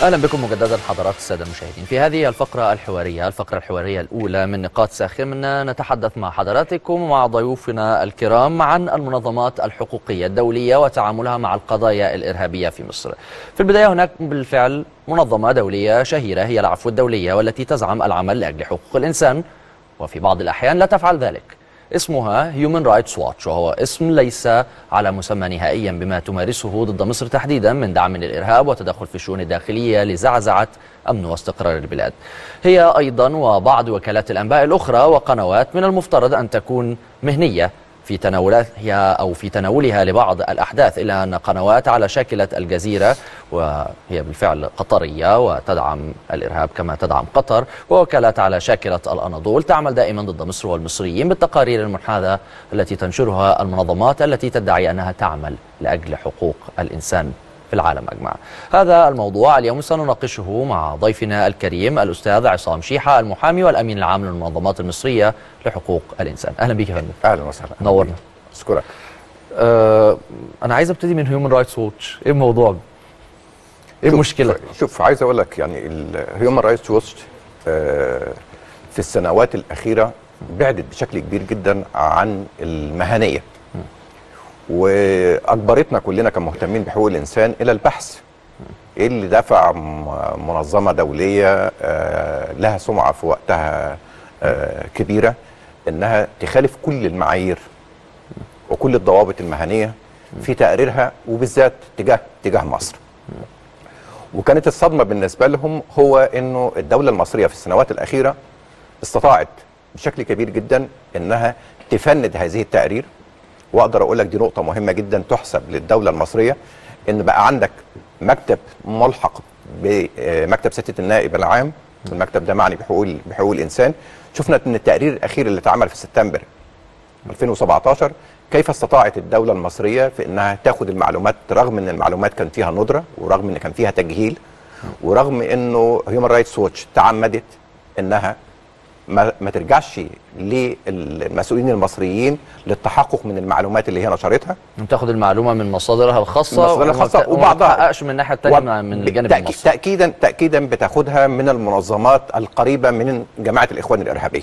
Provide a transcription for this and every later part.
اهلا بكم مجددا حضرات الساده المشاهدين في هذه الفقره الحواريه الفقره الحواريه الاولى من نقاط ساخنه نتحدث مع حضراتكم ومع ضيوفنا الكرام عن المنظمات الحقوقيه الدوليه وتعاملها مع القضايا الارهابيه في مصر في البدايه هناك بالفعل منظمه دوليه شهيره هي العفو الدوليه والتي تزعم العمل لاجل حقوق الانسان وفي بعض الاحيان لا تفعل ذلك اسمها Human Rights Watch وهو اسم ليس على مسمى نهائيا بما تمارسه ضد مصر تحديدا من دعم للإرهاب وتدخل في الشؤون الداخلية لزعزعة أمن واستقرار البلاد هي أيضا وبعض وكالات الأنباء الأخرى وقنوات من المفترض أن تكون مهنية في تناولها أو في تناولها لبعض الأحداث إلا أن قنوات على شاكلة الجزيرة وهي بالفعل قطرية وتدعم الإرهاب كما تدعم قطر ووكالات على شاكلة الأناضول تعمل دائما ضد مصر والمصريين بالتقارير المنحازة التي تنشرها المنظمات التي تدعي أنها تعمل لأجل حقوق الإنسان في العالم أجمع هذا الموضوع اليوم سنناقشه مع ضيفنا الكريم الأستاذ عصام شيحة المحامي والأمين العام للمنظمات المصرية لحقوق الإنسان أهلا بك يا فندم اهلا وسهلا نورنا اشكرك أه أنا عايز أبتدي من هيومن رايتس ووتش إيه الموضوع؟ إيه شوف- المشكلة؟ شوف عايز اقول لك يعني الهيومن رايتس ووتش في السنوات الاخيره بعدت بشكل كبير جدا عن المهنيه واجبرتنا كلنا كمهتمين بحقوق الانسان الى البحث ايه اللي دفع م- منظمه دوليه آه، لها سمعه في وقتها آه، كبيره انها تخالف كل المعايير وكل الضوابط المهنيه في تقريرها وبالذات تجاه تجاه مصر وكانت الصدمه بالنسبه لهم هو انه الدوله المصريه في السنوات الاخيره استطاعت بشكل كبير جدا انها تفند هذه التقارير واقدر اقول لك دي نقطه مهمه جدا تحسب للدوله المصريه ان بقى عندك مكتب ملحق بمكتب سياده النائب العام المكتب ده معني بحقوق بحقوق الانسان شفنا ان التقرير الاخير اللي اتعمل في سبتمبر 2017 كيف استطاعت الدولة المصرية في انها تاخد المعلومات رغم ان المعلومات كان فيها ندرة ورغم ان كان فيها تجهيل ورغم انه هيومن رايتس ووتش تعمدت انها ما, ما ترجعش للمسؤولين المصريين للتحقق من المعلومات اللي هي نشرتها بتاخد المعلومة من مصادرها الخاصة من مصادرها الخاصة وما- وما وبعضها. تحققش من الناحية التانية من- من الجانب بالتأكيد- المصري تأكيدا تأكيدا بتاخدها من المنظمات القريبة من جماعة الإخوان الإرهابية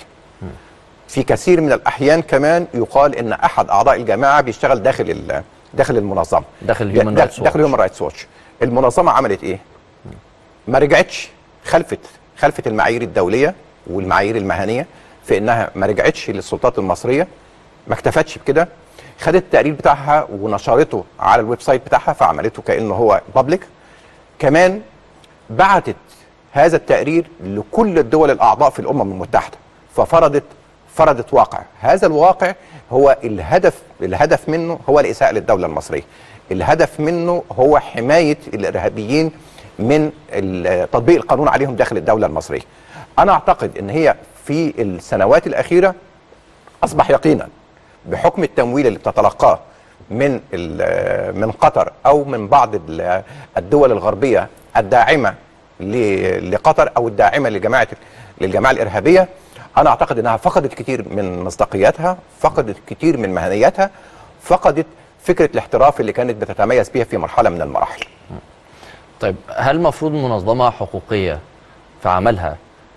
في كثير من الأحيان كمان يقال إن أحد أعضاء الجماعة بيشتغل داخل ال- داخل المنظمة داخل دا- Human دا- Rights Watch. داخل هيومن رايتس واتش المنظمة عملت إيه؟ ما رجعتش خلفت خلفت المعايير الدولية والمعايير المهنية في إنها ما رجعتش للسلطات المصرية ما اكتفتش بكده خدت التقرير بتاعها ونشرته على الويب سايت بتاعها فعملته كانه هو بابليك كمان بعتت هذا التقرير لكل الدول الاعضاء في الامم المتحده ففرضت فرضت واقع هذا الواقع هو الهدف الهدف منه هو الاساءه للدوله المصريه الهدف منه هو حمايه الارهابيين من ال- تطبيق القانون عليهم داخل الدوله المصريه انا اعتقد ان هي في السنوات الاخيره اصبح يقينا بحكم التمويل اللي بتتلقاه من ال- من قطر او من بعض ال- الدول الغربيه الداعمه ل- لقطر او الداعمه لجماعه للجماعه الارهابيه انا اعتقد انها فقدت كتير من مصداقيتها فقدت كتير من مهنيتها فقدت فكره الاحتراف اللي كانت بتتميز بها في مرحله من المراحل طيب هل المفروض منظمة حقوقية في عملها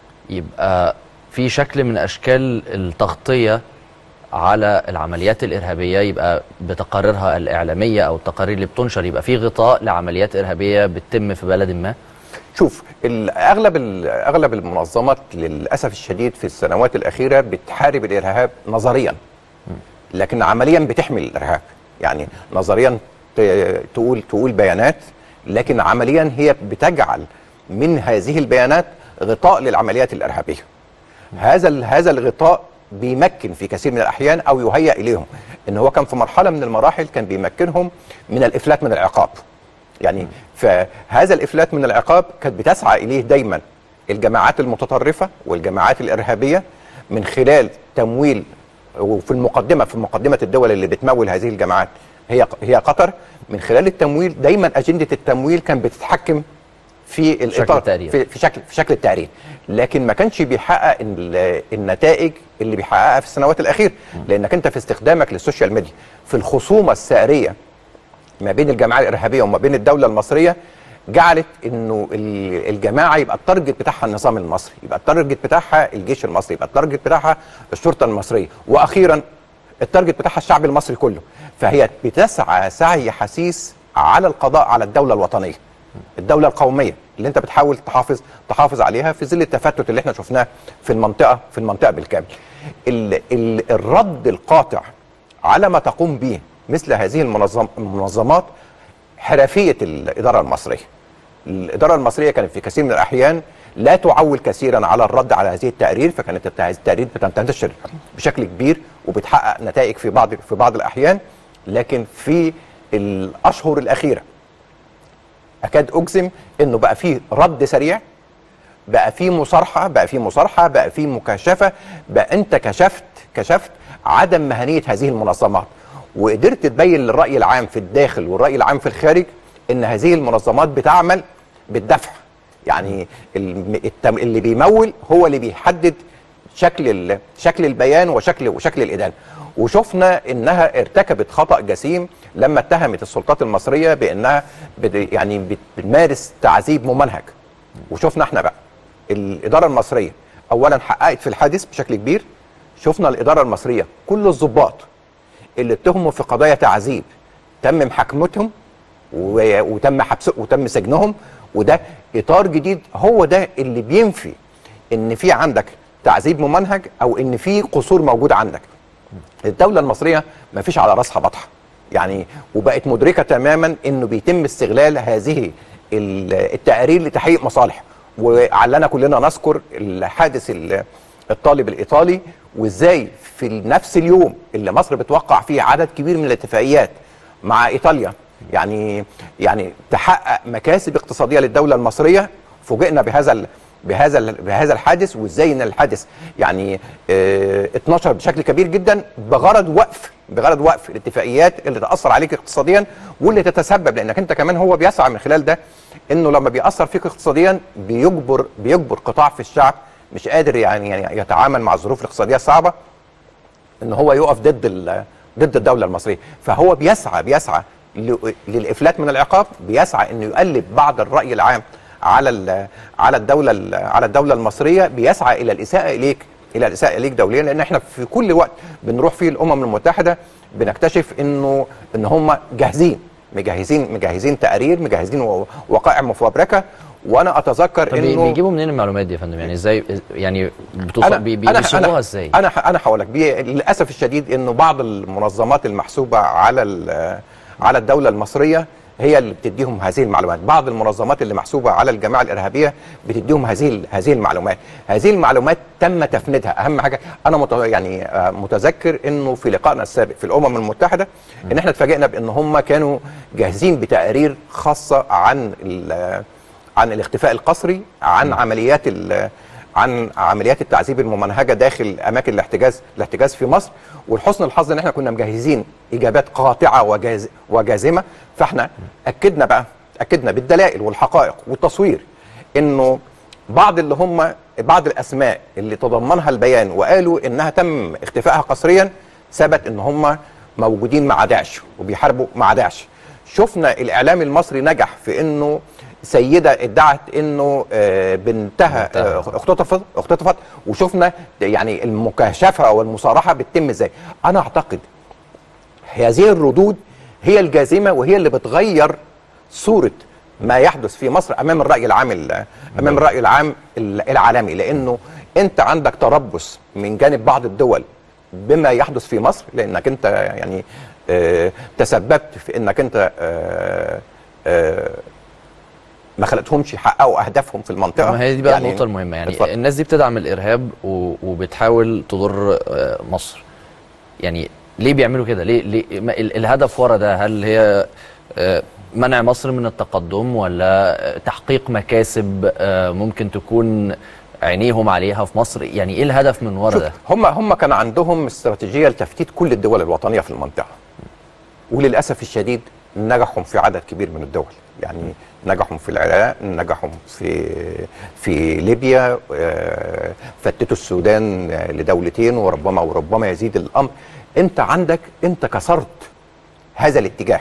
يبقى في شكل من أشكال التغطية على العمليات الإرهابية يبقى بتقاريرها الإعلامية أو التقارير اللي بتنشر يبقى في غطاء لعمليات إرهابية بتتم في بلد ما شوف ال- اغلب ال- اغلب المنظمات للاسف الشديد في السنوات الاخيره بتحارب الارهاب نظريا لكن عمليا بتحمي الارهاب يعني نظريا ت- تقول تقول بيانات لكن عمليا هي بتجعل من هذه البيانات غطاء للعمليات الارهابيه هذا ال- هذا الغطاء بيمكن في كثير من الاحيان او يهيأ اليهم ان هو كان في مرحله من المراحل كان بيمكنهم من الافلات من العقاب يعني فهذا الافلات من العقاب كانت بتسعى اليه دايما الجماعات المتطرفه والجماعات الارهابيه من خلال تمويل وفي المقدمه في مقدمه الدول اللي بتمول هذه الجماعات هي هي قطر من خلال التمويل دايما اجنده التمويل كان بتتحكم في الاطار التقرير. في, في شكل في شكل التقرير لكن ما كانش بيحقق ال- النتائج اللي بيحققها في السنوات الاخيره لانك انت في استخدامك للسوشيال ميديا في الخصومه الساريه ما بين الجماعه الارهابيه وما بين الدوله المصريه جعلت انه ال- الجماعه يبقى التارجت بتاعها النظام المصري يبقى التارجت بتاعها الجيش المصري يبقى التارجت بتاعها الشرطه المصريه واخيرا التارجت بتاعها الشعب المصري كله فهي بتسعى سعي حثيث على القضاء على الدوله الوطنيه الدوله القوميه اللي انت بتحاول تحافظ تحافظ عليها في ظل التفتت اللي احنا شفناه في المنطقه في المنطقه بالكامل ال ال الرد القاطع على ما تقوم به مثل هذه المنظم المنظمات حرفيه الاداره المصريه الاداره المصريه كانت في كثير من الاحيان لا تعول كثيرا على الرد على هذه التقارير فكانت الت- هذه التقارير بتنتشر بشكل كبير وبتحقق نتائج في بعض في بعض الاحيان لكن في الاشهر الاخيره اكاد اجزم انه بقى فيه رد سريع بقى في مصارحه بقى في مصارحه بقى في مكاشفه بقى انت كشفت كشفت عدم مهنيه هذه المنظمات وقدرت تبين للراي العام في الداخل والراي العام في الخارج ان هذه المنظمات بتعمل بالدفع يعني الم- التم- اللي بيمول هو اللي بيحدد شكل ال- شكل البيان وشكل وشكل الادانه وشفنا انها ارتكبت خطا جسيم لما اتهمت السلطات المصريه بانها بت- يعني بت- بتمارس تعذيب ممنهج وشفنا احنا بقى الاداره المصريه اولا حققت في الحادث بشكل كبير شفنا الاداره المصريه كل الضباط اللي اتهموا في قضايا تعذيب تم محاكمتهم و- وتم حبس وتم سجنهم وده اطار جديد هو ده اللي بينفي ان في عندك تعذيب ممنهج او ان في قصور موجود عندك الدوله المصريه ما فيش على راسها بطحه يعني وبقت مدركه تماما انه بيتم استغلال هذه ال- التقارير لتحقيق مصالح وعلنا كلنا نذكر الحادث ال- الطالب الايطالي وازاي في نفس اليوم اللي مصر بتوقع فيه عدد كبير من الاتفاقيات مع ايطاليا يعني يعني تحقق مكاسب اقتصاديه للدوله المصريه فوجئنا بهذا ال- بهذا ال- بهذا الحادث وازاي ان الحادث يعني اه اتنشر بشكل كبير جدا بغرض وقف بغرض وقف الاتفاقيات اللي تاثر عليك اقتصاديا واللي تتسبب لانك انت كمان هو بيسعى من خلال ده انه لما بيأثر فيك اقتصاديا بيجبر بيجبر قطاع في الشعب مش قادر يعني يعني يتعامل مع الظروف الاقتصاديه الصعبه ان هو يقف ضد ال- ضد الدوله المصريه فهو بيسعى بيسعى ل- للافلات من العقاب بيسعى انه يقلب بعض الراي العام على ال- على الدوله ال- على الدوله المصريه بيسعى الى الاساءه اليك الى الاساءه اليك دوليا لان احنا في كل وقت بنروح فيه الامم المتحده بنكتشف انه ان هم جاهزين مجهزين مجهزين تقارير مجهزين و- وقائع مفبركه وانا اتذكر طب بي- انه بيجيبوا منين المعلومات دي يا فندم يعني ازاي يعني بتوصل انا بي- انا بيصوغوها انا ازاي انا ح- انا هقول لك بي- للاسف الشديد انه بعض المنظمات المحسوبه على ال- على الدوله المصريه هي اللي بتديهم هذه المعلومات بعض المنظمات اللي محسوبه على الجماعه الارهابيه بتديهم هذه ال- هذه المعلومات هذه المعلومات تم تفنيدها اهم حاجه انا مت يعني آه، متذكر انه في لقائنا السابق في الامم المتحده ان احنا اتفاجئنا بان هم كانوا جاهزين بتقارير خاصه عن ال- عن الاختفاء القسري عن عمليات ال- عن عمليات التعذيب الممنهجه داخل اماكن الاحتجاز الاحتجاز في مصر ولحسن الحظ ان احنا كنا مجهزين اجابات قاطعه وجاز وجازمه فاحنا اكدنا بقى اكدنا بالدلائل والحقائق والتصوير انه بعض اللي هم بعض الاسماء اللي تضمنها البيان وقالوا انها تم اختفائها قسريا ثبت ان هم موجودين مع داعش وبيحاربوا مع داعش شفنا الاعلام المصري نجح في انه سيده ادعت انه آه، بنتها آه، اختطفت اختطفت وشفنا يعني المكاشفه والمصارحه بتتم ازاي انا اعتقد هذه الردود هي الجازمه وهي اللي بتغير صوره ما يحدث في مصر امام الراي العام ال- امام الراي العام ال- العالمي لانه انت عندك تربص من جانب بعض الدول بما يحدث في مصر لانك انت يعني آه، تسببت في انك انت آه، آه، ما خلتهمش يحققوا اهدافهم في المنطقه ما هي دي بقى يعني النقطة المهمة يعني اتفضل. الناس دي بتدعم الإرهاب و- وبتحاول تضر آه، مصر يعني ليه بيعملوا كده ليه, ليه ما ال- الهدف ورا ده هل هي آه، منع مصر من التقدم ولا آه، تحقيق مكاسب آه، ممكن تكون عينيهم عليها في مصر يعني ايه الهدف من ورا شوف ده هم هم كان عندهم استراتيجيه لتفتيت كل الدول الوطنيه في المنطقه وللاسف الشديد نجحوا في عدد كبير من الدول يعني نجحوا في العراق نجحوا في في ليبيا آه، فتتوا السودان آه، لدولتين وربما وربما يزيد الامر انت عندك انت كسرت هذا الاتجاه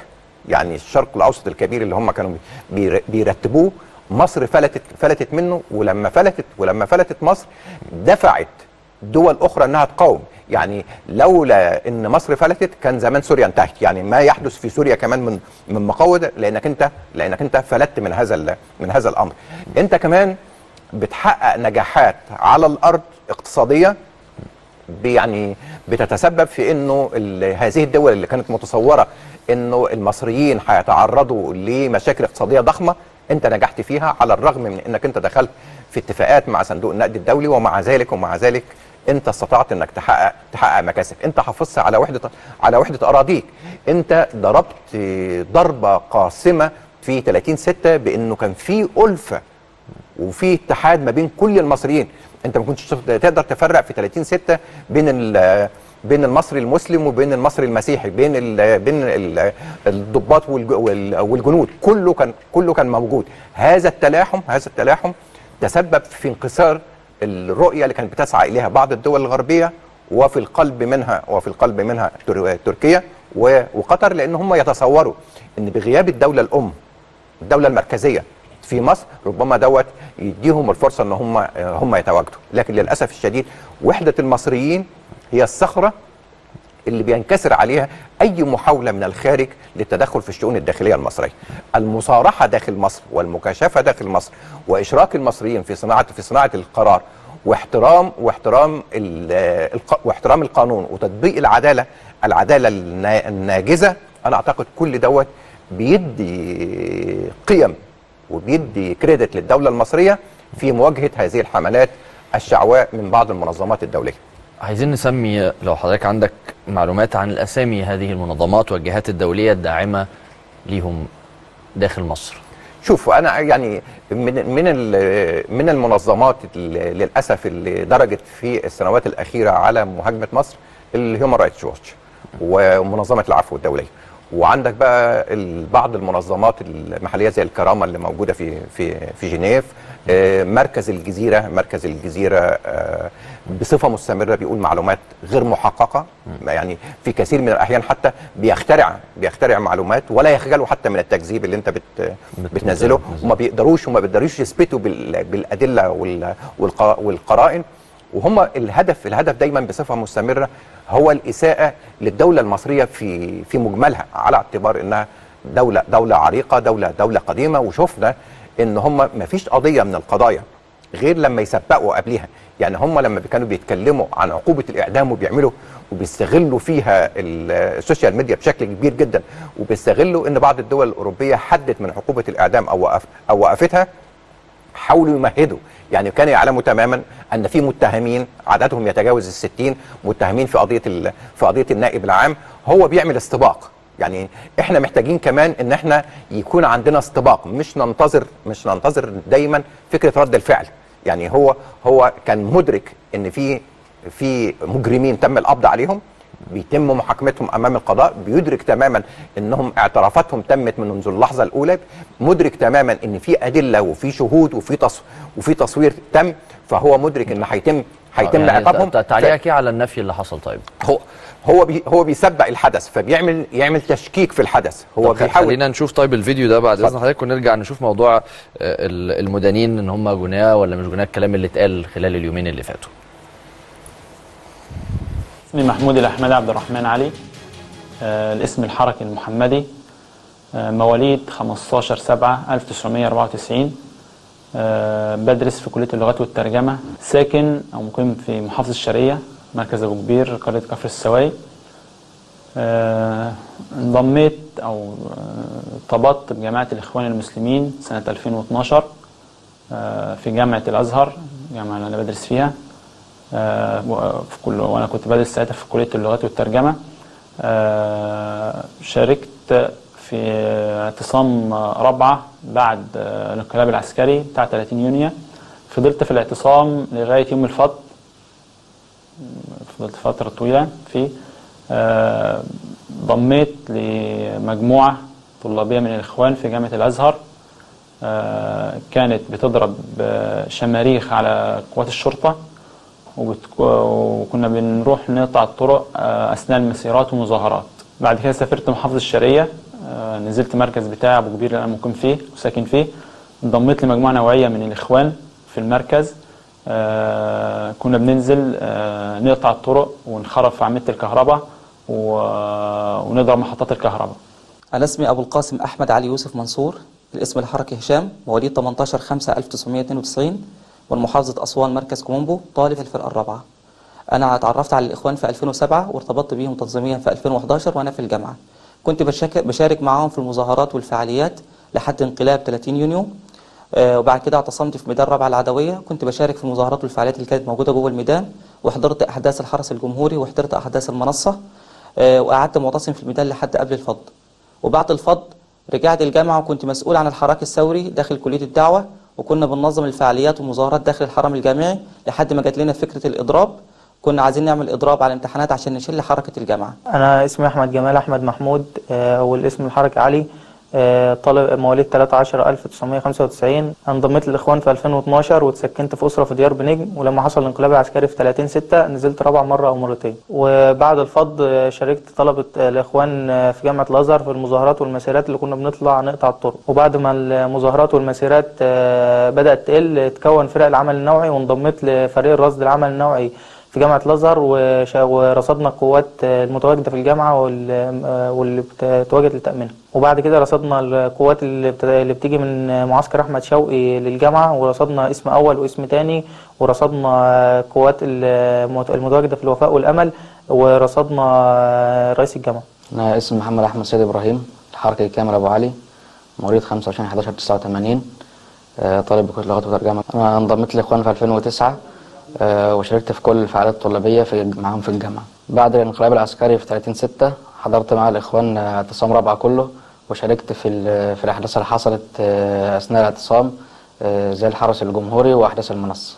يعني الشرق الاوسط الكبير اللي هم كانوا بير- بيرتبوه مصر فلتت فلتت منه ولما فلتت ولما فلتت مصر دفعت دول اخرى انها تقاوم يعني لولا ان مصر فلتت كان زمان سوريا انتهت يعني ما يحدث في سوريا كمان من من مقاومه لانك انت لانك انت فلتت من هذا ال- من هذا الامر انت كمان بتحقق نجاحات على الارض اقتصاديه ب- يعني بتتسبب في انه ال- هذه الدول اللي كانت متصوره انه المصريين هيتعرضوا لمشاكل اقتصاديه ضخمه انت نجحت فيها على الرغم من انك انت دخلت في اتفاقات مع صندوق النقد الدولي ومع ذلك ومع ذلك انت استطعت انك تحقق تحقق مكاسب انت حافظت على وحده على وحده اراضيك انت ضربت ضربه قاسمه في 30 6 بانه كان في الفه وفي اتحاد ما بين كل المصريين انت ما كنتش تقدر تفرق في 30 6 بين ال- بين المصري المسلم وبين المصري المسيحي بين ال بين ال الضباط والج- وال- والجنود كله كان كله كان موجود هذا التلاحم هذا التلاحم تسبب في انكسار الرؤيه اللي كانت بتسعى اليها بعض الدول الغربيه وفي القلب منها وفي القلب منها تر- تركيا و- وقطر لان هم يتصوروا ان بغياب الدوله الام الدوله المركزيه في مصر ربما دوت يديهم الفرصه ان هم هم يتواجدوا لكن للاسف الشديد وحده المصريين هي الصخره اللي بينكسر عليها اي محاوله من الخارج للتدخل في الشؤون الداخليه المصريه. المصارحه داخل مصر والمكاشفه داخل مصر واشراك المصريين في صناعه في صناعه القرار واحترام واحترام ال- الق- واحترام القانون وتطبيق العداله العداله النا- الناجزه انا اعتقد كل دوت بيدي قيم وبيدي كريدت للدوله المصريه في مواجهه هذه الحملات الشعواء من بعض المنظمات الدوليه. عايزين نسمي لو حضرتك عندك معلومات عن الاسامي هذه المنظمات والجهات الدوليه الداعمه ليهم داخل مصر شوف انا يعني من من ال- من المنظمات اللي للاسف اللي درجت في السنوات الاخيره على مهاجمه مصر الهيومن رايتس واتش ومنظمه العفو الدوليه وعندك بقى ال- بعض المنظمات المحليه زي الكرامه اللي موجوده في في في جنيف آه، مركز الجزيره مركز الجزيره آه، بصفه مستمره بيقول معلومات غير محققه يعني في كثير من الاحيان حتى بيخترع بيخترع معلومات ولا يخجلوا حتى من التكذيب اللي انت بت بتنزله وما بيقدروش وما بيقدروش يثبتوا بال- بالادله وال- والق- والقرائن وهم الهدف الهدف دايما بصفه مستمره هو الاساءه للدوله المصريه في في مجملها على اعتبار انها دوله دوله عريقه دوله دوله قديمه وشفنا ان هم ما فيش قضيه من القضايا غير لما يسبقوا قبلها يعني هم لما كانوا بيتكلموا عن عقوبه الاعدام وبيعملوا وبيستغلوا فيها ال- السوشيال ميديا بشكل كبير جدا وبيستغلوا ان بعض الدول الاوروبيه حدت من عقوبه الاعدام او وقف او وقفتها حاولوا يمهدوا يعني كانوا يعلموا تماما ان في متهمين عددهم يتجاوز الستين متهمين في قضيه ال- في قضيه النائب العام هو بيعمل استباق يعني احنا محتاجين كمان ان احنا يكون عندنا استباق مش ننتظر مش ننتظر دايما فكره رد الفعل يعني هو هو كان مدرك ان في في مجرمين تم القبض عليهم بيتم محاكمتهم امام القضاء بيدرك تماما انهم اعترافاتهم تمت منذ اللحظه الاولى مدرك تماما ان في ادله وفي شهود وفي تص... وفي تصوير تم فهو مدرك ان هيتم هيتم يعني عقابهم ت- تعليقك ايه على النفي اللي حصل طيب هو هو بي هو بيسبق الحدث فبيعمل يعمل تشكيك في الحدث هو طب بيحاول خلينا نشوف طيب الفيديو ده بعد اذن اتفضل. حضرتك ونرجع نشوف موضوع آه، ال- المدانين ان هم جناه ولا مش جناه الكلام اللي اتقال خلال اليومين اللي فاتوا اسمي محمود الأحمد عبد الرحمن علي آه، الاسم الحركي المحمدي آه، مواليد 15 7 1994 آه، بدرس في كلية اللغات والترجمة ساكن أو مقيم في محافظة الشرقية مركز أبو كبير قرية كفر السواي آه، انضميت أو آه، ارتبطت بجماعة الإخوان المسلمين سنة 2012 آه، في جامعة الأزهر الجامعة اللي أنا بدرس فيها آه، و- في كل وانا كنت بدرس ساعتها في كليه اللغات والترجمه آه، شاركت في اعتصام رابعه بعد آه، الانقلاب العسكري بتاع 30 يونيو فضلت في الاعتصام لغايه يوم الفض فضلت فتره طويله فيه آه، ضميت لمجموعه طلابيه من الاخوان في جامعه الازهر آه، كانت بتضرب آه، شماريخ على قوات الشرطه وبتك- وكنا بنروح نقطع الطرق آه، اثناء المسيرات والمظاهرات بعد كده سافرت محافظه الشرقيه آه، آه، نزلت مركز بتاعي ابو كبير اللي انا مقيم فيه وساكن فيه انضميت لمجموعه نوعيه من الاخوان في المركز آه، كنا بننزل آه، نقطع الطرق ونخرب في اعمده الكهرباء و- ونضرب محطات الكهرباء أنا اسمي أبو القاسم أحمد علي يوسف منصور الاسم الحركي هشام مواليد 18 5 1992 والمحافظة أسوان مركز كومومبو طالب في الفرقة الرابعة أنا اتعرفت على الإخوان في 2007 وارتبطت بيهم تنظيميا في 2011 وأنا في الجامعة كنت بشك- بشارك معاهم في المظاهرات والفعاليات لحد انقلاب 30 يونيو آه، وبعد كده اعتصمت في ميدان رابعة العدوية كنت بشارك في المظاهرات والفعاليات اللي كانت موجودة جوه الميدان وحضرت أحداث الحرس الجمهوري وحضرت أحداث المنصة آه، وقعدت معتصم في الميدان لحد قبل الفض وبعد الفض رجعت الجامعة وكنت مسؤول عن الحراك الثوري داخل كلية الدعوة وكنا بننظم الفعاليات والمظاهرات داخل الحرم الجامعي لحد ما جات لنا فكرة الإضراب كنا عايزين نعمل إضراب على الامتحانات عشان نشيل حركة الجامعة أنا اسمي أحمد جمال أحمد محمود آه، والاسم الحركي علي آه، طالب مواليد 13 1995 انضميت للإخوان في 2012 واتسكنت في أسرة في ديار بنجم ولما حصل الانقلاب العسكري في 30 6 نزلت رابع مرة أو مرتين وبعد الفض آه، شاركت طلبة آه، الإخوان آه، في جامعة الأزهر في المظاهرات والمسيرات اللي كنا بنطلع نقطع الطرق وبعد ما المظاهرات والمسيرات آه، بدأت تقل تكون فرق العمل النوعي وانضميت لفريق الرصد العمل النوعي في جامعة الأزهر وش- ورصدنا القوات المتواجدة في الجامعة وال- واللي بتتواجد لتأمينها وبعد كده رصدنا القوات اللي بت- اللي بتيجي من معسكر أحمد شوقي للجامعة ورصدنا اسم أول واسم تاني ورصدنا قوات المت- المتواجدة في الوفاء والأمل ورصدنا رئيس الجامعة أنا اسمي محمد أحمد سيد إبراهيم الحركي كامل أبو علي مواليد 25 11 89 آه، طالب بكلية لغات وترجمة أنا انضميت للإخوان في 2009 آه، وشاركت في كل الفعاليات الطلابية في معاهم في الجامعة بعد الانقلاب العسكري في 30 6 حضرت مع الإخوان آه، اعتصام رابعة كله وشاركت في ال- في الأحداث اللي حصلت آه، أثناء الاعتصام آه، زي الحرس الجمهوري وأحداث المنصة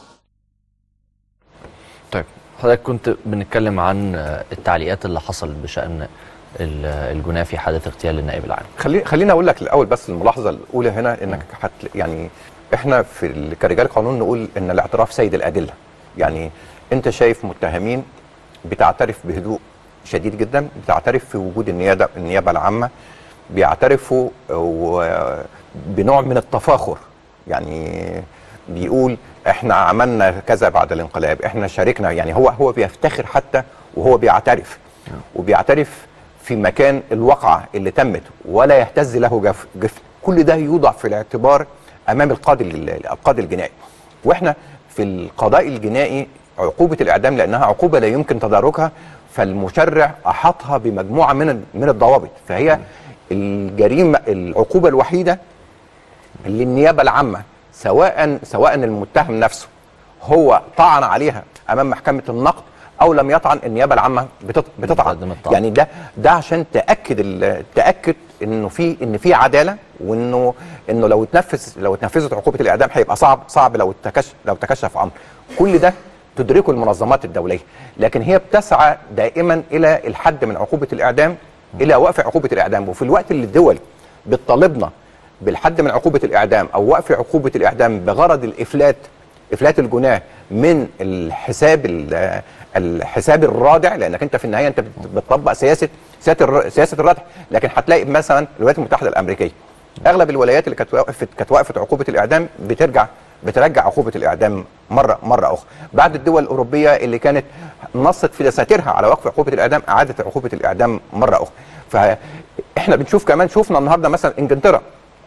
طيب حضرتك كنت بنتكلم عن آه، التعليقات اللي حصلت بشأن ال- الجناه في حادث اغتيال للنائب العام خلي خليني اقول لك الاول بس الملاحظه الاولى هنا انك حت يعني احنا في ال- كرجال قانون نقول ان الاعتراف سيد الادله يعني انت شايف متهمين بتعترف بهدوء شديد جدا بتعترف في وجود النيابه النيابه العامه بيعترفوا و- بنوع من التفاخر يعني بيقول احنا عملنا كذا بعد الانقلاب احنا شاركنا يعني هو هو بيفتخر حتى وهو بيعترف وبيعترف في مكان الواقعة اللي تمت ولا يهتز له جف, جف كل ده يوضع في الاعتبار امام القاضي ال- القاضي الجنائي واحنا في القضاء الجنائي عقوبة الاعدام لانها عقوبة لا يمكن تداركها فالمشرع احاطها بمجموعة من ال- من الضوابط فهي الجريمة العقوبة الوحيدة اللي النيابه العامه سواء سواء المتهم نفسه هو طعن عليها امام محكمه النقد او لم يطعن النيابه العامه بتط- بتطعن بتقدم الطعن. يعني ده ده عشان تاكد ال- تاكد انه في ان في عداله وانه انه لو اتنفذ لو اتنفذت عقوبه الاعدام هيبقى صعب صعب لو تكشف لو تكشف امر كل ده تدركه المنظمات الدوليه لكن هي بتسعى دائما الى الحد من عقوبه الاعدام الى وقف عقوبه الاعدام وفي الوقت اللي الدول بتطالبنا بالحد من عقوبه الاعدام او وقف عقوبه الاعدام بغرض الافلات افلات الجناه من الحساب ال- الحساب الرادع لانك انت في النهايه انت بت- بتطبق سياسه سياسه الر- سياسه الردع لكن هتلاقي مثلا الولايات المتحده الامريكيه اغلب الولايات اللي كانت وقفت كانت وقفت عقوبه الاعدام بترجع بترجع عقوبه الاعدام مره مره اخرى بعد الدول الاوروبيه اللي كانت نصت في دساتيرها على وقف عقوبه الاعدام اعادت عقوبه الاعدام مره اخرى فاحنا بنشوف كمان شفنا النهارده مثلا انجلترا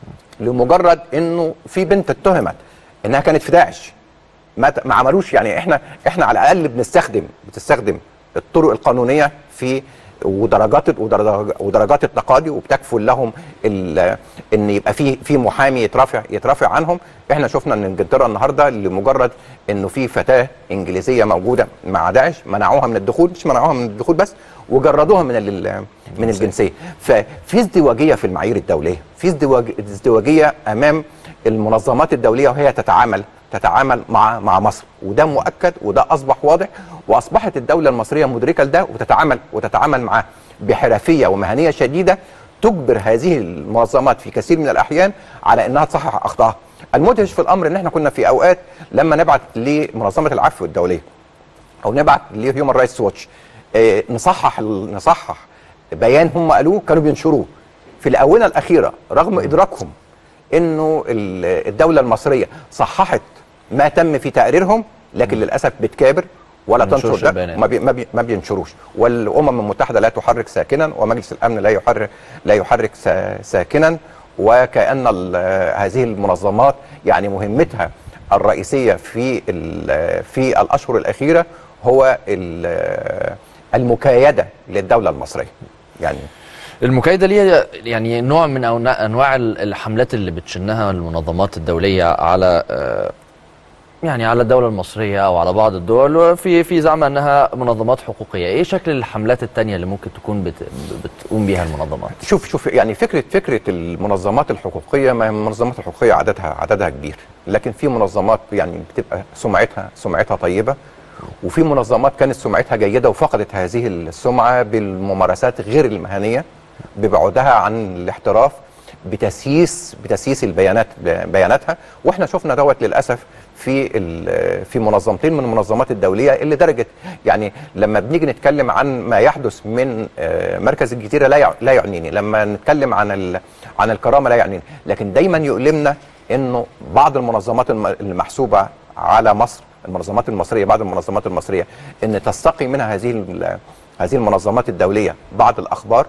لمجرد انه في بنت اتهمت انها كانت في داعش ما ت- ما عملوش يعني احنا احنا على الاقل بنستخدم بتستخدم الطرق القانونيه في ودرجات ودرجات, ودرجات التقاضي وبتكفل لهم ال- ان يبقى في في محامي يترافع يترافع عنهم احنا شفنا ان انجلترا النهارده لمجرد انه في فتاه انجليزيه موجوده مع داعش منعوها من الدخول مش منعوها من الدخول بس وجردوها من ال- من الجنسيه ففي ازدواجيه في المعايير الدوليه في ازدواج ازدواجيه امام المنظمات الدوليه وهي تتعامل تتعامل مع مع مصر وده مؤكد وده اصبح واضح واصبحت الدوله المصريه مدركه لده وتتعامل وتتعامل معاه بحرفيه ومهنيه شديده تجبر هذه المنظمات في كثير من الاحيان على انها تصحح اخطائها. المدهش في الامر ان احنا كنا في اوقات لما نبعت لمنظمه العفو الدوليه او نبعت لهيومن رايتس واتش نصحح ال- نصحح بيان هم قالوه كانوا بينشروه في الاونه الاخيره رغم ادراكهم انه ال- الدوله المصريه صححت ما تم في تقريرهم لكن للاسف بتكابر ولا ما بينشرش تنشر ده البيانات. ما, بي ما, بي ما بينشروش والامم المتحده لا تحرك ساكنا ومجلس الامن لا يحرك لا يحرك سا- ساكنا وكان ال- هذه المنظمات يعني مهمتها الرئيسيه في ال- في الاشهر الاخيره هو ال- المكايده للدوله المصريه يعني المكايدة ليها يعني نوع من أونا- أنواع ال- الحملات اللي بتشنها المنظمات الدولية على آه، يعني على الدولة المصرية أو على بعض الدول وفي في زعم أنها منظمات حقوقية إيه شكل الحملات التانية اللي ممكن تكون بت بتقوم بيها المنظمات شوف شوف يعني فكره فكره المنظمات الحقوقيه ما هي المنظمات الحقوقيه عددها عددها كبير لكن في منظمات يعني بتبقى سمعتها سمعتها طيبه وفي منظمات كانت سمعتها جيده وفقدت هذه السمعه بالممارسات غير المهنيه ببعدها عن الاحتراف بتسييس بتسييس البيانات بياناتها واحنا شفنا دوت للاسف في ال- في منظمتين من المنظمات الدوليه اللي درجه يعني لما بنيجي نتكلم عن ما يحدث من آه، مركز الجزيره لا يع- لا يعنيني لما نتكلم عن ال- عن الكرامه لا يعنيني لكن دايما يؤلمنا انه بعض المنظمات الم- المحسوبه على مصر المنظمات المصريه بعض المنظمات المصريه ان تستقي منها هذه ال- هذه المنظمات الدوليه بعض الاخبار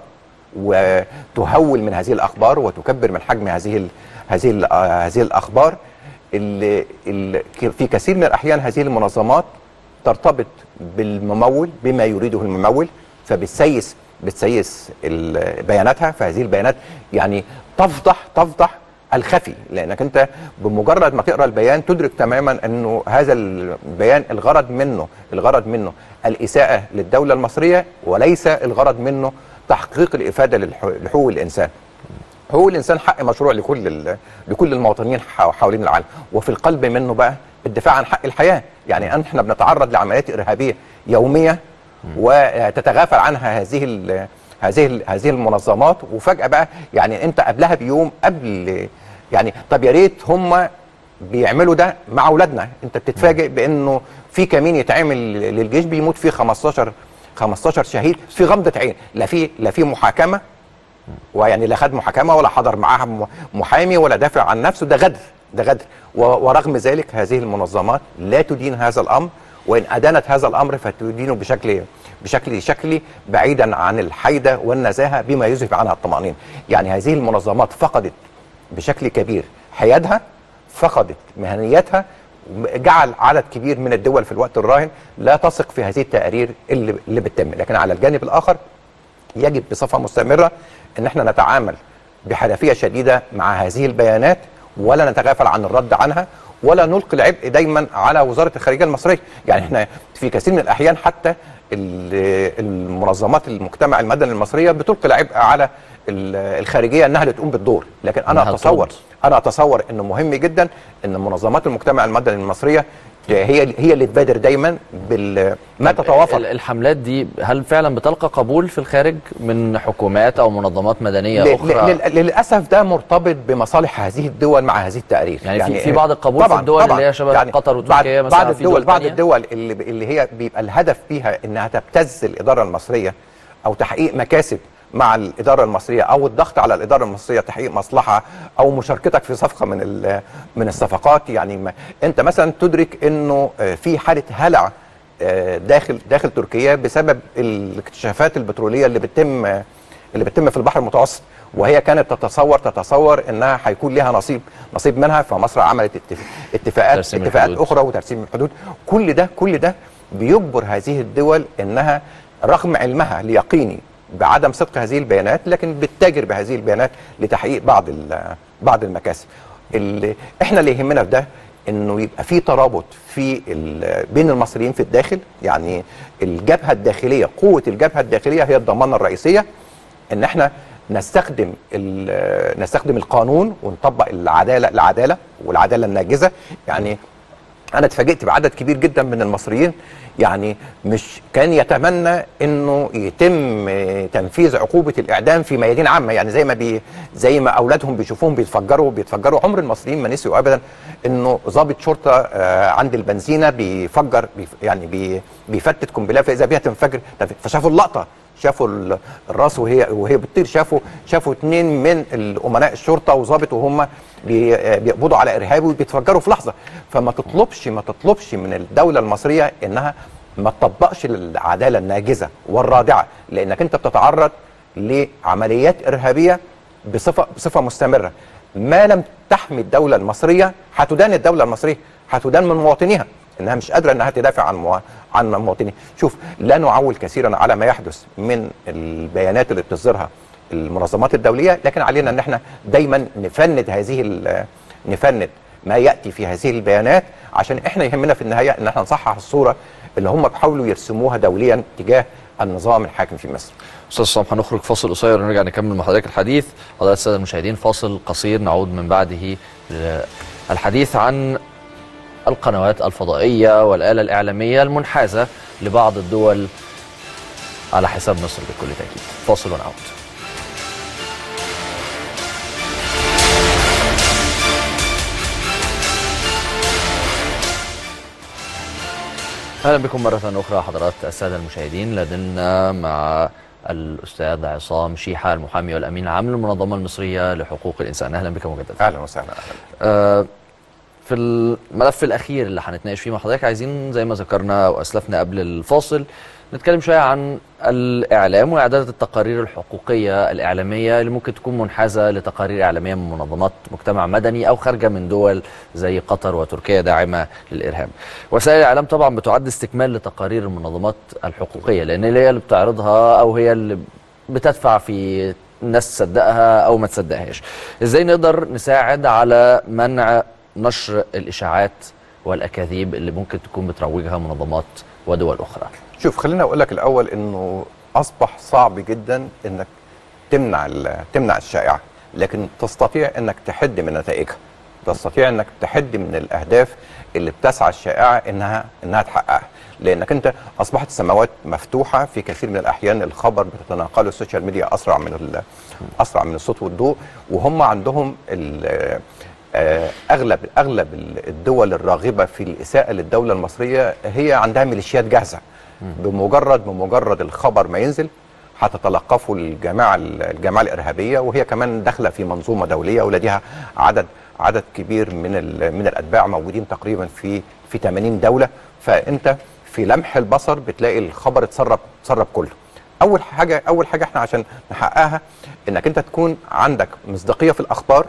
وتهول من هذه الاخبار وتكبر من حجم هذه ال هذه ال هذه الاخبار اللي اللي في كثير من الاحيان هذه المنظمات ترتبط بالممول بما يريده الممول فبتسيس بتسيس ال- بياناتها فهذه البيانات يعني تفضح تفضح الخفي لانك انت بمجرد ما تقرا البيان تدرك تماما انه هذا البيان الغرض منه الغرض منه الاساءه للدوله المصريه وليس الغرض منه تحقيق الافاده للح- لحقوق الانسان حقوق الانسان حق مشروع لكل ال- لكل المواطنين حو- حوالين العالم وفي القلب منه بقى الدفاع عن حق الحياه يعني احنا بنتعرض لعمليات ارهابيه يوميه وتتغافل عنها هذه ال هذه ال هذه المنظمات وفجاه بقى يعني انت قبلها بيوم قبل يعني طب يا ريت هم بيعملوا ده مع اولادنا انت بتتفاجئ بانه في كمين يتعمل للجيش بيموت فيه 15 15 شهيد في غمضه عين لا في لا في محاكمه ويعني لا خد محاكمه ولا حضر معاها م- محامي ولا دافع عن نفسه ده غدر ده غدر و- ورغم ذلك هذه المنظمات لا تدين هذا الامر وان ادانت هذا الامر فتدينه بشكل بشكل شكلي بعيدا عن الحيده والنزاهه بما يذهب عنها الطمانينه يعني هذه المنظمات فقدت بشكل كبير حيادها فقدت مهنيتها جعل عدد كبير من الدول في الوقت الراهن لا تثق في هذه التقارير اللي اللي بتتم لكن على الجانب الاخر يجب بصفه مستمره ان احنا نتعامل بحرفيه شديده مع هذه البيانات ولا نتغافل عن الرد عنها ولا نلقي العبء دايما على وزاره الخارجيه المصريه، يعني احنا في كثير من الاحيان حتى ال- المنظمات المجتمع المدني المصريه بتلقي العبء على ال- الخارجيه انها اللي تقوم بالدور، لكن انا إنها اتصور ترد. انا اتصور انه مهم جدا ان منظمات المجتمع المدني المصريه هي هي اللي تبادر دايما بال ما طب تتوافق ال- الحملات دي هل فعلا بتلقى قبول في الخارج من حكومات أو منظمات مدنية ل- أخرى ل- للاسف ده مرتبط بمصالح هذه الدول مع هذه التقارير يعني في- في بعض القبول في الدول اللي هي شبه قطر وتركيا بعض مثلا بعض في الدول دول بعض تانية؟ الدول اللي اللي هي بيبقى الهدف فيها انها تبتز الاداره المصريه او تحقيق مكاسب مع الاداره المصريه او الضغط على الاداره المصريه تحقيق مصلحه او مشاركتك في صفقه من ال- من الصفقات يعني ما انت مثلا تدرك انه آه، في حاله هلع آه، داخل داخل تركيا بسبب الاكتشافات البتروليه اللي بتتم اللي بتتم في البحر المتوسط وهي كانت تتصور تتصور انها هيكون لها نصيب نصيب منها فمصر عملت اتف- اتفاقات ترسيم اتفاقات الحدود. اخرى وترسيم الحدود كل ده كل ده بيجبر هذه الدول انها رغم علمها اليقيني بعدم صدق هذه البيانات لكن بتتاجر بهذه البيانات لتحقيق بعض ال- بعض المكاسب اللي احنا اللي يهمنا في ده انه يبقى في ترابط في ال- بين المصريين في الداخل يعني الجبهه الداخليه قوه الجبهه الداخليه هي الضمانه الرئيسيه ان احنا نستخدم ال- نستخدم القانون ونطبق العداله العداله والعداله الناجزه يعني انا اتفاجئت بعدد كبير جدا من المصريين يعني مش كان يتمنى انه يتم تنفيذ عقوبه الاعدام في ميادين عامه يعني زي ما بي زي ما اولادهم بيشوفوهم بيتفجروا بيتفجروا عمر المصريين ما نسيوا ابدا انه ضابط شرطه آه، عند البنزينه بيفجر بيف يعني بي بيفتت قنبله فاذا بها تنفجر فشافوا اللقطه شافوا ال- الراس وهي وهي بتطير شافوا شافوا اثنين من الامناء الشرطه وظابط وهم بي- آه، بيقبضوا على ارهابي وبيتفجروا في لحظه فما تطلبش ما تطلبش من الدوله المصريه انها ما تطبقش العداله الناجزه والرادعه لانك انت بتتعرض لعمليات ارهابيه بصفه بصفه مستمره ما لم تحمي الدوله المصريه هتدان الدوله المصريه هتدان من مواطنيها انها مش قادره انها تدافع عن موا... عن مواطنيها شوف لا نعول كثيرا على ما يحدث من البيانات اللي بتصدرها المنظمات الدوليه لكن علينا ان احنا دايما نفند هذه ال- نفند ما ياتي في هذه البيانات عشان احنا يهمنا في النهايه ان احنا نصحح الصوره اللي هم بيحاولوا يرسموها دوليا تجاه النظام الحاكم في مصر استاذ صام هنخرج فاصل قصير ونرجع نكمل مع حضرتك الحديث حضرات الساده المشاهدين فاصل قصير نعود من بعده للحديث عن القنوات الفضائيه والاله الاعلاميه المنحازه لبعض الدول على حساب مصر بكل تاكيد فاصل ونعود اهلا بكم مره اخرى حضرات الساده المشاهدين لدينا مع الاستاذ عصام شيحه المحامي والامين العام للمنظمه المصريه لحقوق الانسان اهلا بك مجددا اهلا وسهلا اهلا آه، في الملف الاخير اللي هنتناقش فيه مع حضرتك عايزين زي ما ذكرنا واسلفنا قبل الفاصل نتكلم شويه عن الاعلام واعداد التقارير الحقوقيه الاعلاميه اللي ممكن تكون منحازه لتقارير اعلاميه من منظمات مجتمع مدني او خارجه من دول زي قطر وتركيا داعمه للارهاب. وسائل الاعلام طبعا بتعد استكمال لتقارير المنظمات الحقوقيه لان هي اللي بتعرضها او هي اللي بتدفع في الناس تصدقها او ما تصدقهاش. ازاي نقدر نساعد على منع نشر الاشاعات والاكاذيب اللي ممكن تكون بتروجها منظمات ودول اخرى؟ شوف خليني اقول لك الاول انه اصبح صعب جدا انك تمنع ال- تمنع الشائعه لكن تستطيع انك تحد من نتائجها تستطيع انك تحد من الاهداف اللي بتسعى الشائعه انها انها تحققها لانك انت اصبحت السماوات مفتوحه في كثير من الاحيان الخبر بتتناقله السوشيال ميديا اسرع من ال- اسرع من الصوت والضوء وهم عندهم ال- آه، اغلب اغلب الدول الراغبه في الاساءه للدوله المصريه هي عندها ميليشيات جاهزه بمجرد بمجرد الخبر ما ينزل هتتلقفه الجماعه الجماعه الارهابيه وهي كمان داخله في منظومه دوليه ولديها عدد عدد كبير من ال- من الاتباع موجودين تقريبا في في 80 دوله فانت في لمح البصر بتلاقي الخبر اتسرب اتسرب كله اول حاجه اول حاجه احنا عشان نحققها انك انت تكون عندك مصداقيه في الاخبار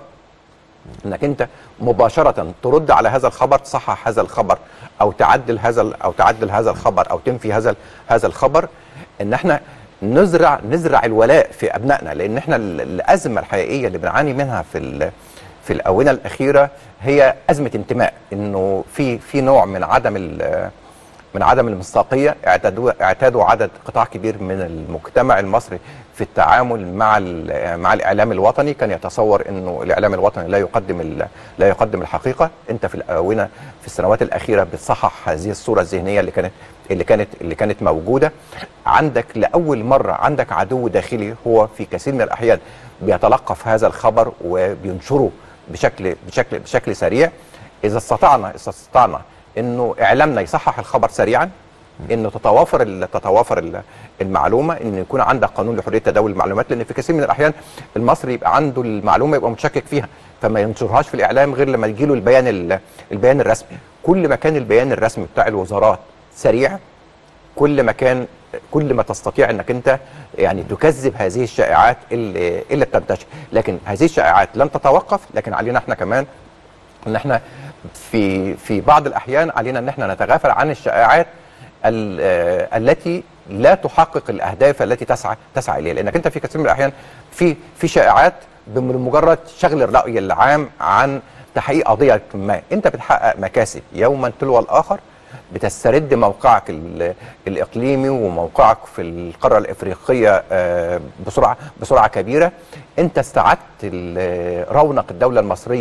انك انت مباشره ترد على هذا الخبر تصحح هذا الخبر او تعدل هذا ال- او تعدل هذا الخبر او تنفي هذا ال- هذا الخبر ان احنا نزرع نزرع الولاء في ابنائنا لان احنا ال- الازمه الحقيقيه اللي بنعاني منها في ال- في الاونه الاخيره هي ازمه انتماء انه في في نوع من عدم ال- من عدم المصداقيه اعتادوا اعتادوا عدد قطاع كبير من المجتمع المصري في التعامل مع ال- مع الاعلام الوطني كان يتصور انه الاعلام الوطني لا يقدم ال- لا يقدم الحقيقه انت في الاونه في السنوات الاخيره بتصحح هذه الصوره الذهنيه اللي كانت اللي كانت اللي كانت موجوده عندك لاول مره عندك عدو داخلي هو في كثير من الاحيان بيتلقف هذا الخبر وبينشره بشكل بشكل بشكل سريع اذا استطعنا اذا استطعنا انه اعلامنا يصحح الخبر سريعا انه تتوافر ال- تتوافر ال- المعلومه ان يكون عندك قانون لحريه تداول المعلومات لان في كثير من الاحيان المصري يبقى عنده المعلومه يبقى متشكك فيها فما ينشرهاش في الاعلام غير لما يجيله البيان ال- البيان الرسمي كل ما كان البيان الرسمي بتاع الوزارات سريع كل ما كان كل ما تستطيع انك انت يعني تكذب هذه الشائعات اللي اللي بتنتشر لكن هذه الشائعات لن تتوقف لكن علينا احنا كمان ان احنا في في بعض الاحيان علينا ان احنا نتغافل عن الشائعات ال- آه، التي لا تحقق الاهداف التي تسعى تسعى اليها لانك انت في كثير من الاحيان في في شائعات بمجرد شغل الراي العام عن تحقيق قضيه ما انت بتحقق مكاسب يوما تلو الاخر بتسترد موقعك ال- الاقليمي وموقعك في القاره الافريقيه آه، بسرعه بسرعه كبيره انت استعدت ال- رونق الدوله المصريه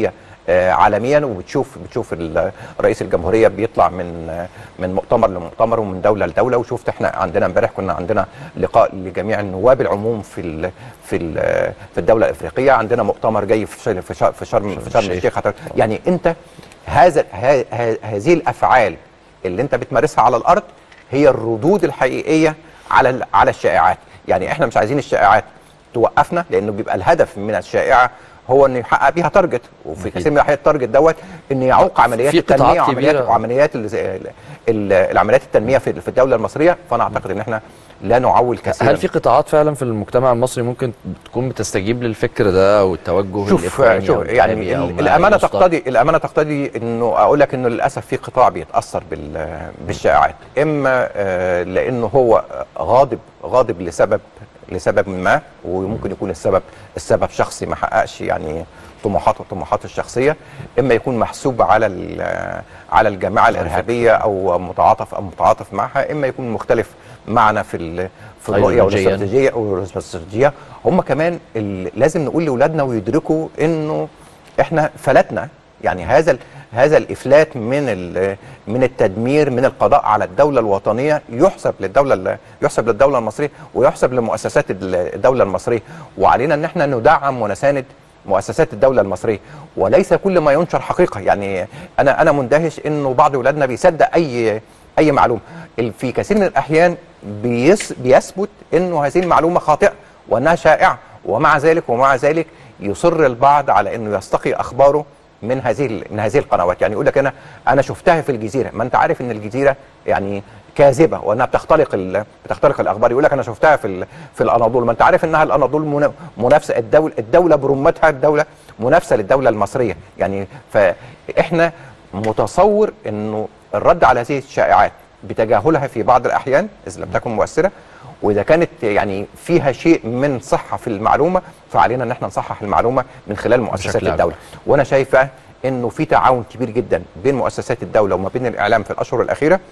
آه، عالميا وبتشوف بتشوف ال- رئيس الجمهوريه بيطلع من آه، من مؤتمر لمؤتمر ومن دوله لدوله وشفت احنا عندنا امبارح كنا عندنا لقاء لجميع النواب العموم في ال في ال في الدوله الافريقيه عندنا مؤتمر جاي في شرم في شرم في شرم, في شرم الشيخ هت- يعني انت هذا ه- ه- هذه الافعال اللي انت بتمارسها على الارض هي الردود الحقيقيه على ال- على الشائعات يعني احنا مش عايزين الشائعات توقفنا لانه بيبقى الهدف من الشائعه هو انه يحقق بيها تارجت وفي أكيد. كثير من الاحيان التارجت دوت ان يعوق عمليات في قطاعات التنميه وعمليات كبيرة. وعمليات ال- ال- ال- العمليات التنميه في في الدوله المصريه فانا اعتقد ان احنا لا نعول كثيرا هل في قطاعات فعلا في المجتمع المصري ممكن تكون بتستجيب للفكر ده او التوجه شوف الإخواني شوف أو يعني الإرهابي أو ال- ما الامانه يصدر؟ تقتضي الامانه تقتضي انه اقول لك انه للاسف في قطاع بيتاثر بال بالشائعات اما آه، لانه هو غاضب غاضب لسبب لسبب ما وممكن يكون السبب السبب شخصي ما حققش يعني طموحاته طموحاته الشخصيه اما يكون محسوب على ال- على الجماعه الارهابيه او متعاطف او متعاطف معها اما يكون مختلف معنا في ال- في الرؤيه أيديولوجياً. والاستراتيجيه والاستراتيجيه هم كمان ال- لازم نقول لاولادنا ويدركوا انه احنا فلتنا يعني هذا ال- هذا الافلات من ال- من التدمير من القضاء على الدوله الوطنيه يحسب للدوله ال- يحسب للدوله المصريه ويحسب لمؤسسات ال- الدوله المصريه وعلينا ان احنا ندعم ونساند مؤسسات الدوله المصريه وليس كل ما ينشر حقيقه يعني انا انا مندهش انه بعض اولادنا بيصدق اي اي معلومه ال- في كثير من الاحيان بيس بيثبت انه هذه المعلومه خاطئه وانها شائعه ومع ذلك ومع ذلك يصر البعض على انه يستقي اخباره من هذه ال- من هذه القنوات يعني يقول لك انا انا شفتها في الجزيره ما انت عارف ان الجزيره يعني كاذبه وانها بتختلق ال- بتختلق الاخبار يقول لك انا شفتها في ال- في الاناضول ما انت عارف انها الاناضول منا- منافسه الدوله الدوله برمتها الدوله منافسه للدوله المصريه يعني فاحنا متصور انه الرد على هذه الشائعات بتجاهلها في بعض الاحيان اذا لم تكن مؤثره واذا كانت يعني فيها شيء من صحه في المعلومه فعلينا ان احنا نصحح المعلومه من خلال مؤسسات بشكل الدوله وانا شايفه انه في تعاون كبير جدا بين مؤسسات الدوله وما بين الاعلام في الاشهر الاخيره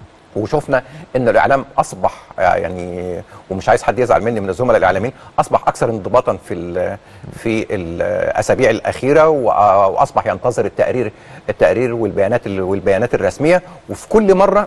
وشفنا ان الاعلام اصبح آه، يعني ومش عايز حد يزعل مني من الزملاء الاعلاميين اصبح اكثر انضباطا في ال في الاسابيع الاخيره وآ- واصبح ينتظر التقرير التقرير والبيانات ال- والبيانات الرسميه وفي كل مره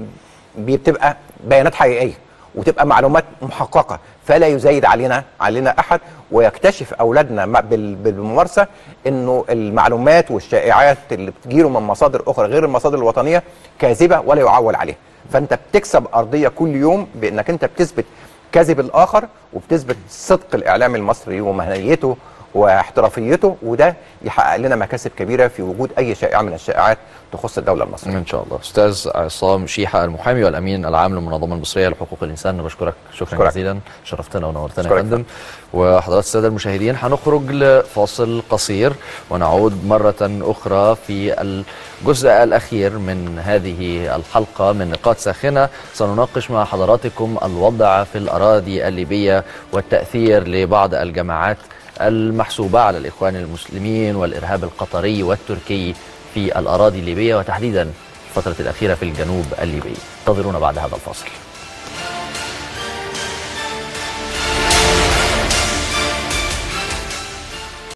بتبقى بيانات حقيقيه وتبقى معلومات محققه فلا يزايد علينا علينا احد ويكتشف اولادنا مع- بال- بالممارسه انه المعلومات والشائعات اللي بتجيله من مصادر اخرى غير المصادر الوطنيه كاذبه ولا يعول عليها فانت بتكسب ارضيه كل يوم بانك انت بتثبت كذب الاخر وبتثبت صدق الاعلام المصري ومهنيته واحترافيته وده يحقق لنا مكاسب كبيره في وجود اي شائعه من الشائعات تخص الدوله المصريه ان شاء الله استاذ عصام شيحه المحامي والامين العام للمنظمه المصريه لحقوق الانسان بشكرك شكرا أشكرك. جزيلا شرفتنا ونورتنا يا أشكرك فندم وحضرات الساده المشاهدين هنخرج لفاصل قصير ونعود مره اخرى في الجزء الاخير من هذه الحلقه من نقاط ساخنه سنناقش مع حضراتكم الوضع في الاراضي الليبيه والتاثير لبعض الجماعات المحسوبه على الاخوان المسلمين والارهاب القطري والتركي في الأراضي الليبية وتحديدا الفترة الأخيرة في الجنوب الليبي انتظرونا بعد هذا الفاصل